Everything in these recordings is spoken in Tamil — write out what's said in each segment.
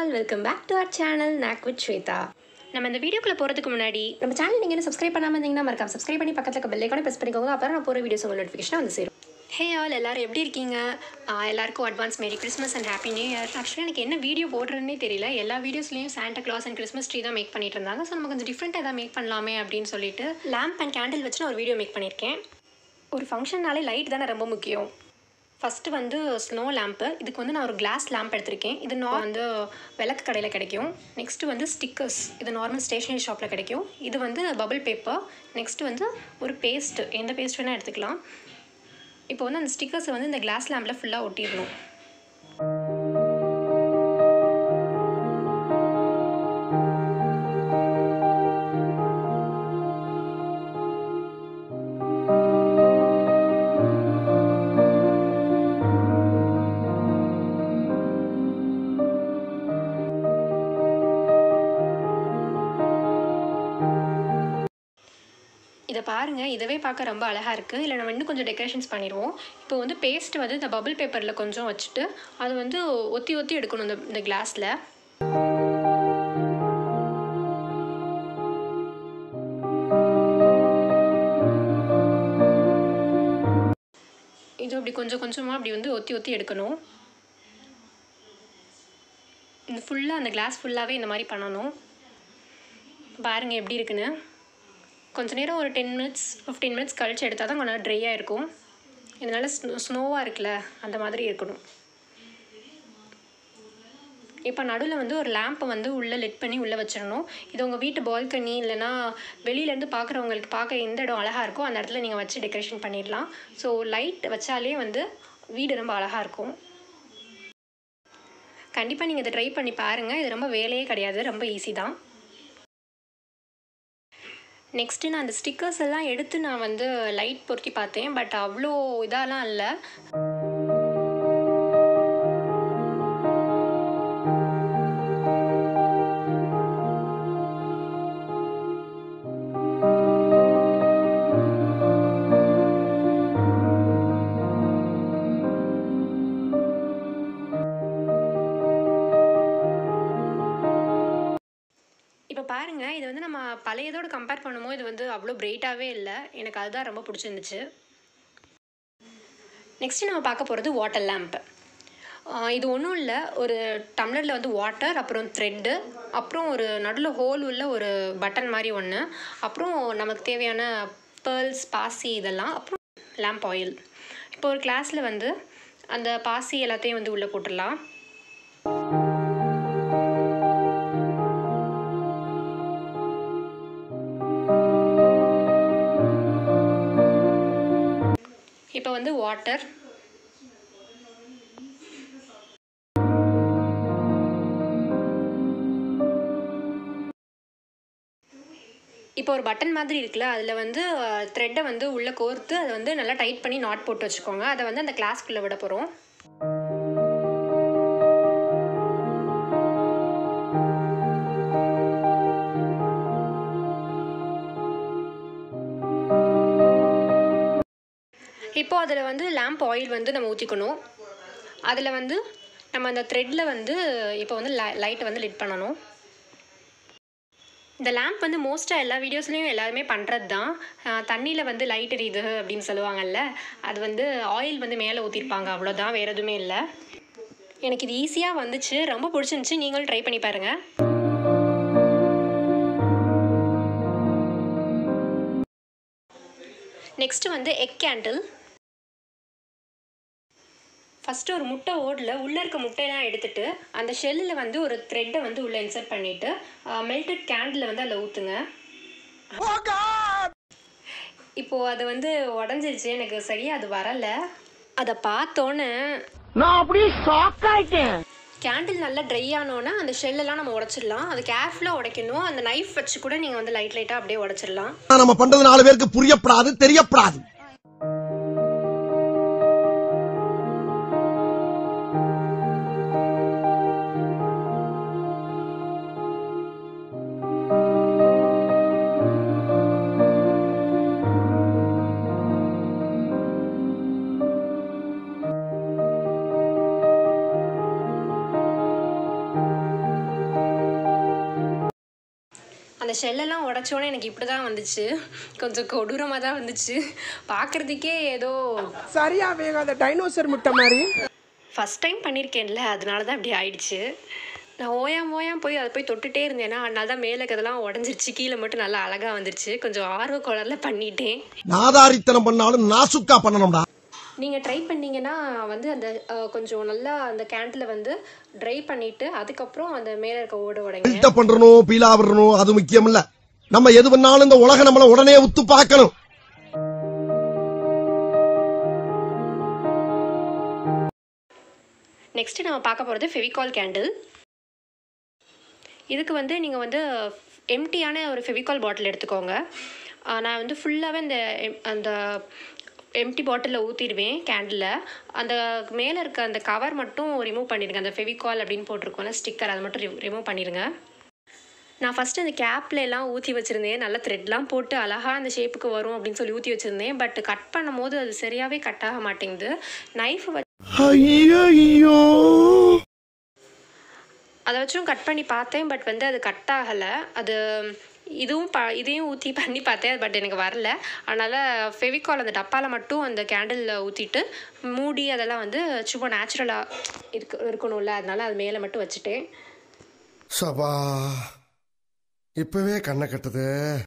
all welcome back to our channel நாக் வித் ஸ்வேதா நம்ம இந்த வீடியோக்குள்ள போகிறதுக்கு முன்னாடி நம்ம சேனல் நீங்கள் இன்னும் சப்ஸ்கிரைப் பண்ணாமல் இருந்தீங்கன்னா மறக்காம சப்ஸ்கிரைப் பண்ணி பக்கத்தில் இருக்க பெல் ஐக்கானே ப்ரெஸ் பண்ணிக்கோங்க அப்புறம் நான் போகிற வீடியோஸ் உங்கள் நோட்டிஃபிகேஷன் வந்து சேரும் ஹே ஆல் எல்லாரும் எப்படி இருக்கீங்க ஆஹ் எல்லாருக்கும் advance merry Christmas and happy new year ஆக்சுவலாக எனக்கு என்ன வீடியோ போடுறதுனே தெரியல எல்லா வீடியோஸ்லையும் Santa Claus and Christmas tree தான் மேக் பண்ணிட்டு இருந்தாங்க ஸோ நம்ம கொஞ்சம் டிஃப்ரெண்ட்டாக எதாவது மேக் பண்ணலாமே அப்படின்னு சொல்லிட்டு லேம்ப் அண்ட் கேண்டில் வச்சு நான் ஒரு வீடியோ மேக் பண்ணியிருக்கேன் ஒரு ஃபங்க்ஷன்னாலே லைட் தானே ரொம்ப முக்கியம் ஃபஸ்ட்டு வந்து ஸ்னோ லேம்ப்பு இதுக்கு வந்து நான் ஒரு கிளாஸ் லேம்ப் எடுத்திருக்கேன் இது நான் வந்து விளக்கு கடையில் கிடைக்கும் நெக்ஸ்ட்டு வந்து ஸ்டிக்கர்ஸ் இது நார்மல் ஸ்டேஷ்னரி ஷாப்பில் கிடைக்கும் இது வந்து பபிள் பேப்பர் நெக்ஸ்ட்டு வந்து ஒரு பேஸ்ட்டு எந்த பேஸ்ட் வேணால் எடுத்துக்கலாம் இப்போ வந்து அந்த ஸ்டிக்கர்ஸை வந்து இந்த கிளாஸ் லேம்பில் ஃபுல்லாக ஒட்டிடணும் இதை பாருங்கள் இதவே பார்க்க ரொம்ப அழகாக இருக்குது இல்லை நம்ம இன்னும் கொஞ்சம் டெக்கரேஷன்ஸ் பண்ணிடுவோம் இப்போ வந்து பேஸ்ட் வந்து இந்த பபிள் பேப்பரில் கொஞ்சம் வச்சுட்டு அது வந்து ஒத்தி ஒத்தி எடுக்கணும் இந்த இந்த கிளாஸில் இது அப்படி கொஞ்சம் கொஞ்சமாக அப்படி வந்து ஒத்தி ஒத்தி எடுக்கணும் இந்த ஃபுல்லாக அந்த கிளாஸ் ஃபுல்லாகவே இந்த மாதிரி பண்ணணும் பாருங்கள் எப்படி இருக்குன்னு கொஞ்ச நேரம் ஒரு டென் மினிட்ஸ் ஃபிஃப்டீன் மினிட்ஸ் கழிச்சு எடுத்தால் தான் கொஞ்சம் ட்ரையாக இருக்கும் இதனால் ஸ்னோ ஸ்னோவாக இருக்குல்ல அந்த மாதிரி இருக்கணும் இப்போ நடுவில் வந்து ஒரு லேம்பை வந்து உள்ளே லிட் பண்ணி உள்ளே வச்சிடணும் இது உங்கள் வீட்டு பால்கனி இல்லைனா வெளியிலேருந்து பார்க்குறவங்களுக்கு பார்க்க எந்த இடம் அழகாக இருக்கோ அந்த இடத்துல நீங்கள் வச்சு டெக்கரேஷன் பண்ணிடலாம் ஸோ லைட் வச்சாலே வந்து வீடு ரொம்ப அழகாக இருக்கும் கண்டிப்பாக நீங்கள் இதை ட்ரை பண்ணி பாருங்கள் இது ரொம்ப வேலையே கிடையாது ரொம்ப ஈஸி தான் நெக்ஸ்ட்டு நான் அந்த ஸ்டிக்கர்ஸ் எல்லாம் எடுத்து நான் வந்து லைட் பொருத்தி பார்த்தேன் பட் அவ்வளோ இதாலாம் இல்லை இப்போ பாருங்கள் இது வந்து நம்ம பழையதோடு கம்பேர் பண்ணும்போது இது வந்து அவ்வளோ பிரைட்டாகவே இல்லை எனக்கு அதுதான் ரொம்ப பிடிச்சிருந்துச்சு நெக்ஸ்ட்டு நம்ம பார்க்க போகிறது வாட்டர் லேம்ப் இது ஒன்றும் இல்லை ஒரு டம்ளரில் வந்து வாட்டர் அப்புறம் த்ரெட்டு அப்புறம் ஒரு நடுவில் ஹோல் உள்ள ஒரு பட்டன் மாதிரி ஒன்று அப்புறம் நமக்கு தேவையான பேர்ல்ஸ் பாசி இதெல்லாம் அப்புறம் லேம்ப் ஆயில் இப்போ ஒரு கிளாஸில் வந்து அந்த பாசி எல்லாத்தையும் வந்து உள்ளே போட்டுடலாம் இப்போ வந்து வாட்டர் இப்போ ஒரு பட்டன் மாதிரி இருக்குல்ல அதில் வந்து த்ரெட்டை வந்து உள்ளே கோர்த்து அதை வந்து நல்லா டைட் பண்ணி நாட் போட்டு வச்சுக்கோங்க அதை வந்து அந்த கிளாஸ்க்குள்ளே விட போகிறோம் இப்போ அதில் வந்து லேம்ப் ஆயில் வந்து நம்ம ஊற்றிக்கணும் அதில் வந்து நம்ம அந்த த்ரெட்டில் வந்து இப்போ வந்து லைட்டை வந்து லிட் பண்ணணும் இந்த லேம்ப் வந்து மோஸ்ட்டாக எல்லா வீடியோஸ்லேயும் எல்லாருமே பண்ணுறது தான் தண்ணியில் வந்து லைட் எரியுது அப்படின்னு சொல்லுவாங்கல்ல அது வந்து ஆயில் வந்து மேலே ஊற்றிருப்பாங்க அவ்வளோதான் வேறு எதுவுமே இல்லை எனக்கு இது ஈஸியாக வந்துச்சு ரொம்ப பிடிச்சிருந்துச்சி நீங்களும் ட்ரை பண்ணி பாருங்கள் நெக்ஸ்ட்டு வந்து எக் கேண்டில் ஃபஸ்ட்டு ஒரு முட்டை ஓடில் உள்ளே இருக்க முட்டையெல்லாம் எடுத்துட்டு அந்த ஷெல்லில் வந்து ஒரு த்ரெட்டை வந்து உள்ளே இன்சர்ட் பண்ணிவிட்டு மெல்டட் கேண்டில் வந்து அதில் ஊற்றுங்க இப்போது அது வந்து உடஞ்சிருச்சு எனக்கு சரியாக அது வரலை அதை பார்த்தோன்னே நான் அப்படியே ஷாக் ஆயிட்டேன் கேண்டில் நல்லா ட்ரை ஆனோன்னே அந்த ஷெல்லெல்லாம் நம்ம உடச்சிடலாம் அது கேர்ஃபுல்லாக உடைக்கணும் அந்த நைஃப் வச்சு கூட நீங்கள் வந்து லைட் லைட்டாக அப்படியே உடச்சிடலாம் நம்ம பண்றது நாலு பேருக்கு புரியப்படாது தெரியப்படாது அந்த ஷெல்லெல்லாம் உடச்சோன்னே எனக்கு இப்படி தான் வந்துச்சு கொஞ்சம் கொடூரமாக தான் வந்துச்சு பார்க்குறதுக்கே ஏதோ சரியா வேகாத டைனோசர் முட்டை மாதிரி ஃபஸ்ட் டைம் பண்ணியிருக்கேன்ல அதனால தான் இப்படி ஆயிடுச்சு நான் ஓயாம் ஓயாம் போய் அதை போய் தொட்டுட்டே இருந்தேன்னா அதனால தான் மேலே இருக்கிறதெல்லாம் உடஞ்சிருச்சு கீழே மட்டும் நல்லா அழகாக வந்துருச்சு கொஞ்சம் ஆர்வ குளரில் பண்ணிட்டேன் நாதாரித்தனம் பண்ணாலும் நாசுக்கா பண்ணணும்டா நீங்கள் ட்ரை பண்ணீங்கன்னா வந்து அந்த அஹ், கொஞ்சம் நல்லா அந்த கேண்டில் வந்து ட்ரை பண்ணிவிட்டு அதுக்கப்புறம் அந்த மேலே இருக்க ஓட உடைங்க பில்டப் பண்றணும் பீலா விடணும் அது முக்கியம் இல்ல நம்ம எது பண்ணாலும் இந்த உலக நம்மள உடனே உத்து பார்க்கணும் நெக்ஸ்ட்டு நம்ம பார்க்க போகிறது ஃபெவிகால் கேண்டில் இதுக்கு வந்து நீங்கள் வந்து எம்டியான ஒரு ஃபெவிகால் பாட்டில் எடுத்துக்கோங்க ஆஹ் நான் வந்து ஃபுல்லாகவே அந்த em- அந்த எம்டி பாட்டிலில் ஊற்றிடுவேன் கேண்டில் அந்த மேலே இருக்க அந்த கவர் மட்டும் ரிமூவ் பண்ணிடுங்க அந்த ஃபெவிகால் அப்படின்னு போட்டிருக்கோம்ல ஸ்டிக்கர் அதை மட்டும் ரிமூவ் பண்ணிடுங்க நான் ஃபஸ்ட்டு அந்த கேப்ல எல்லாம் ஊற்றி வச்சுருந்தேன் நல்லா த்ரெட்லாம் போட்டு அழகாக அந்த ஷேப்புக்கு வரும் அப்படின்னு சொல்லி ஊற்றி வச்சுருந்தேன் பட் கட் பண்ணும்போது அது சரியாகவே கட் ஆக மாட்டேங்குது நைஃப் ஐயோ அதை வச்சும் கட் பண்ணி பார்த்தேன் பட் வந்து அது கட் ஆகலை அது இதுவும் ப இதையும் ஊற்றி பண்ணி பார்த்தேன் பட் எனக்கு வரல அதனால் ஃபெவிகால் அந்த டப்பாவில் மட்டும் அந்த கேண்டிலில் ஊற்றிட்டு மூடி அதெல்லாம் வந்து சும்மா நேச்சுரலாக இருக்கு இருக்கணும்ல அதனால அது மேலே மட்டும் வச்சுட்டேன் சபா இப்பவே கண்ணை கட்டுது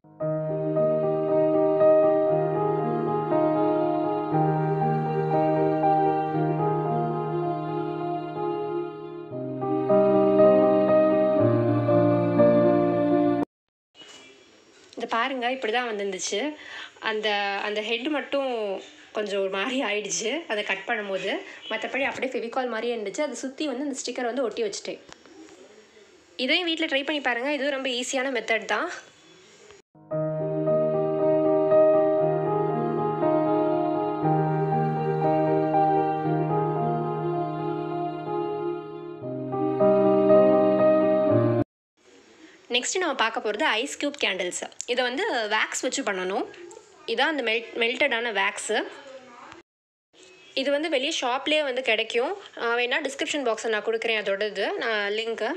இந்த பாருங்க இப்படி தான் வந்துருந்துச்சு அந்த அந்த ஹெட் மட்டும் கொஞ்சம் ஒரு மாதிரி ஆயிடுச்சு அதை கட் பண்ணும்போது மற்றபடி அப்படியே ஃபெவிகால் மாதிரியே இருந்துச்சு அதை சுற்றி வந்து அந்த ஸ்டிக்கர் வந்து ஒட்டி வச்சுட்டேன் இதையும் வீட்டில் ட்ரை பண்ணி பாருங்கள் இதுவும் ரொம்ப ஈஸியான மெத்தட் தான் நெக்ஸ்ட்டு நம்ம பார்க்க போகிறது ஐஸ் க்யூப் கேண்டில்ஸ் இதை வந்து வேக்ஸ் வச்சு பண்ணணும் இதான் அந்த மெல்ட் மெல்டடான வேக்ஸு இது வந்து வெளியே ஷாப்லேயே வந்து கிடைக்கும் ஆஹ் வேணா டிஸ்கிரிப்ஷன் பாக்ஸில் நான் கொடுக்குறேன் அதோடது நான் லிங்க்கு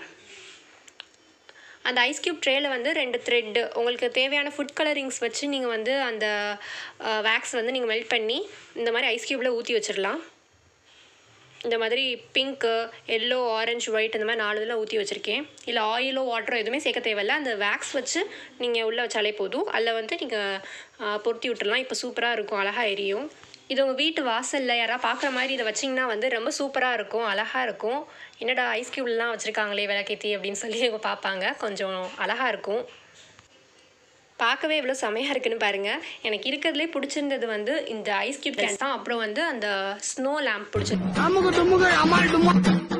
அந்த ஐஸ் க்யூப் ட்ரேயில் வந்து ரெண்டு த்ரெட்டு உங்களுக்கு தேவையான ஃபுட் கலரிங்ஸ் வச்சு நீங்கள் வந்து அந்த வேக்ஸ் வந்து நீங்கள் மெல்ட் பண்ணி இந்த மாதிரி ஐஸ் க்யூப்பில் ஊற்றி வச்சிடலாம் இந்த மாதிரி பிங்க்கு எல்லோ ஆரஞ்சு ஒயிட் இந்த மாதிரி நாலு இதில் ஊற்றி வச்சுருக்கேன் இல்லை ஆயிலோ வாட்டரோ எதுவுமே சேர்க்க தேவையில்ல அந்த வேக்ஸ் வச்சு நீங்கள் உள்ளே வச்சாலே போதும் அதில் வந்து நீங்கள் பொருத்தி விட்டுறலாம் இப்போ சூப்பராக இருக்கும் அழகாக எரியும் இது உங்கள் வீட்டு வாசலில் யாராவது பார்க்குற மாதிரி இதை வச்சிங்கன்னா வந்து ரொம்ப சூப்பராக இருக்கும் அழகாக இருக்கும் என்னடா ஐஸ் க்யூப்லாம் வச்சுருக்காங்களே விளக்கேற்றி அப்படின்னு சொல்லி அவங்க பார்ப்பாங்க கொஞ்சம் அழகாக இருக்கும் பார்க்கவே எவ்வளோ செமையாக இருக்குன்னு பாருங்கள் எனக்கு இருக்கிறதுலே பிடிச்சிருந்தது வந்து இந்த ஐஸ் கியூப் கேன் தான் அப்புறம் வந்து அந்த ஸ்னோ லேம்ப் பிடிச்சிருக்கு அமுகு டுமுகு அமால் டுமா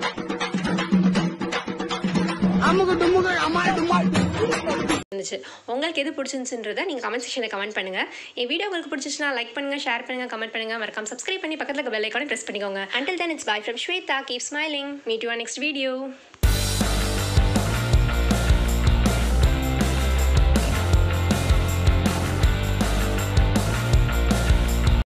அமுகு டுமுகு அமால் டுமா இருந்துச்சு உங்களுக்கு எது பிடிச்சிருந்துச்சுன்றதை நீங்கள் கமெண்ட் செக்ஷனில் கமெண்ட் பண்ணுங்கள் என் வீடியோ உங்களுக்கு பிடிச்சிச்சுன்னா லைக் பண்ணுங்கள் ஷேர் பண்ணுங்கள் கமெண்ட் பண்ணுங்கள் மறக்காம சப்ஸ்கிரைப் பண்ணி பக்கத்தில் இருக்க பெல் ஐக்கானை ப்ரெஸ் பண்ணிக்கோங்க until then it's bye from Shweta keep smiling meet you next video